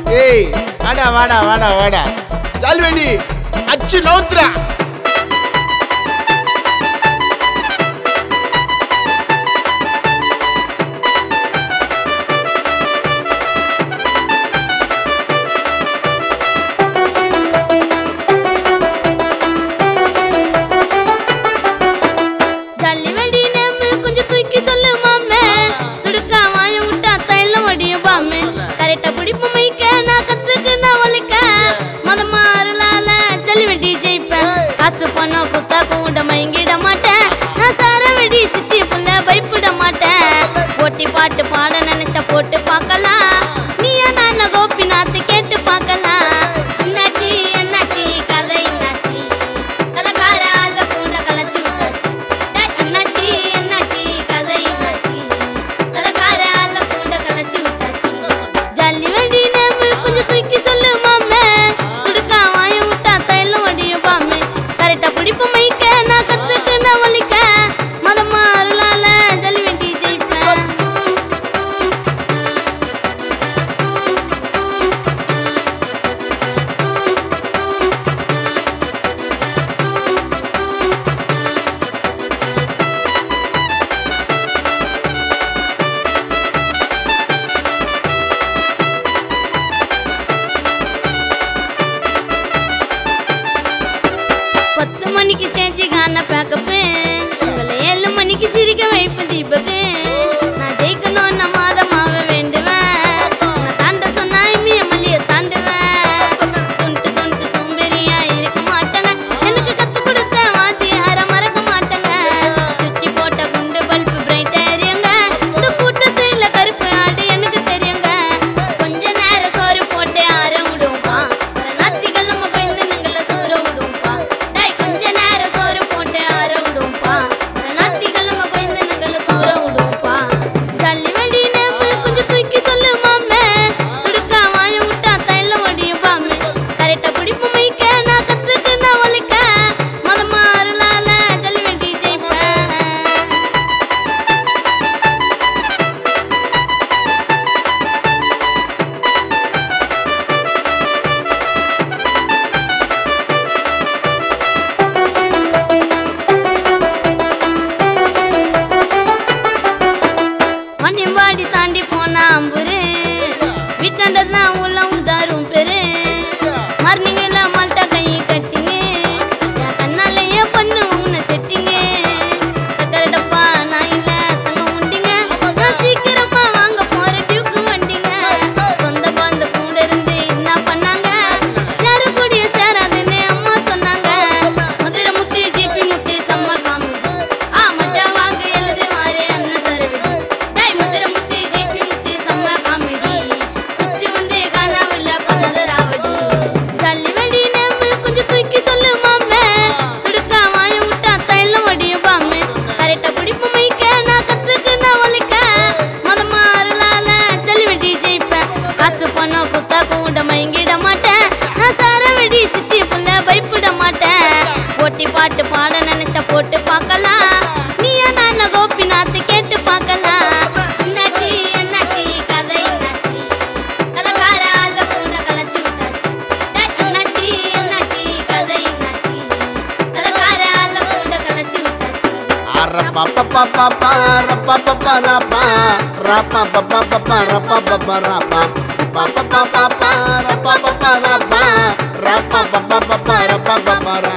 ஏய் வாடா வாடா வாடா வாடா ஜால்வேடி அச்சு நவுத்துறா ஜல்லி வெடி நேமு கொஞ்சம் தூக்கி சொல்லு மாமே துடுக்கா வாய விட்டா தைலம் வடியும் பாமே கரெக்டா பிடிப்பு மைக்க நான் கத்துக்கு நான் ஒழிக்க மத மாறலால ஜல்லி வெடி ஜெயிப்பேன் காசு பணம் குத்தா கூட மயங்கிட மாட்டேன் நான் சார வெடி சிசி புள்ள பயப்பட மாட்டேன் போட்டி பாட்டு பாட நினைச்சா போட்டு பார்க்கலாம் நீயா நான் கோபிநாத் கேட்டு பார்க்கலாம் என்னாச்சு என்னாச்சு கதை என்னாச்சு கதைக்கார ஆள கூட கலைச்சு விட்டாச்சு டேய், என்னாச்சு என்னாச்சு கதை என்னாச்சு கதைக்கார ஆள கூட கலைச்சு விட்டாச்சு ஜல்லி வண்டி நேமு கொஞ்சம் தூக்கி சொல்லு மாமே துடுக்கா வாய விட்டா தைலம் வடியும் பாமே கரெக்டா பிடிப்பு மைக்க நான் கத்துக்கு நான் வலிக்க மதமா அருளால ஜல்லி வண்டி ஜெயிப்பேன் பத்து மணிக்கு ஸ்டேஜ் காண பேக்கப்பு உங்களை ஏழு மணிக்கு சிரிக்க வைப்பு தீபக்கு நான் ஜெயிக்கணும் நான் மாதமாவ வேண்டுவேன் நான் தாண்ட சொன்னா இம்மிய மல்லிய தாண்டுவேன் துண்டு துண்டு சோம்பேறியா இருக்க மாட்டேங்க எனக்கு கத்து கொடுத்த வாத்தியார மறக்க மாட்டேங்க சுச்சி போட்ட குண்டு பல்பு பிரைட்டா எரியுங்க இந்த கூட்டத்துல கருப்பு ஆடு எனக்கு தெரியுங்க கொஞ்ச நேரம் சோறு போட்டு ஆற விடுவோம்பா நாத்திக்கிழமை பயந்து நாங்கள சோற விடுவோம்பா டேய் கொஞ்ச நேரம் சோறு போட்டு ஆற விடுவோம்பா நாத்திக்கிழமை பயந்து நாங்கள சோற விடுவோம்பா ஜல்லி வண்டி நேமு கொஞ்சம் தூக்கி சொல்லு மாமே துடுக்கா வாய விட்டா தைலம் வடியும் பாமே கரெக்டா பிடிப்பு மைக்க நான் கத்துக்கு நான் ஒழிக்க மதமா அருளால ஜல்லி வண்டி ஜெயிப்பேன் மண்ணியம்பாடி தாண்டி போனா அம்புரு வீட்டாண்டது தான் உள்ள உதாரும் பெரு மறுநீங்கள மால்ட்டா கை கட்டிங்க என் கண்ணாலேயே பண்ணு உன்னை செட்டிங்க தக்கர டப்பா நான் இல்ல தங்க உண்டிங்க நான் சீக்கிரமா வாங்க போற டியூக்கு வண்டிங்க சொந்த பாந்த கூட இருந்து என்ன பண்ணாங்க யாரு கூடிய சேராதுன்னு அம்மா சொன்னாங்க மதுரை முத்தி ஜிபி முத்தி செம்ம காமெடி ஆ மஜா வாங்க எழுதி மாறே அண்ணன் சரவிடி டேய் மதுரை முத்தி ஜிபி முத்தி செம்ம காமெடி ஃபர்ஸ்ட் வந்து காணாவில்ல பண்ணது ராவடி ஜல்லி வண்டி நேமு கொஞ்சம் தூக்கி சொல்லு மாமே துடுக்கா வாய விட்டா தைலம் வடியும் பாமே கரெக்டா பிடிப்பு மைக்க நான் கத்துக்கு நான் ஒழிக்க மதமா அருளால ஜல்லி வண்டி ஜெயிப்பேன் காசு பணம் குத்தா கூட மயங்கிட மாட்டேன் நான் சார வெடி சிசி புள்ள பயப்பட மாட்டேன் போட்டி பாட்டு பாட நினைச்சா போட்டு பார்க்கலாம் நீயா நான் கோபிநாத் கேட்டு பார்க்கலாம் என்னாச்சு என்னாச்சு கதை என்னாச்சு கதைக்கார ஆள கூட கலைச்சு விட்டாச்சு டேய், என்னாச்சு என்னாச்சு கதை என்னாச்சு கதைக்கார ஆள கூட கலைச்சு விட்டாச்சு அரப்பப்பப்பப்பப்பா, ரப்பப்பப்பா, ரப்பா. ரப்பப்பப்பப்பப்பா, ரப்பப்பப்பா, ரப்பா. ரப்பப்பப்பப்பப்பா, ரப்பப்பப்பா, ரப்பா. ரப்பப்பப்பப்பப்பா, ரப்பப்பப்பா, ரப்பா.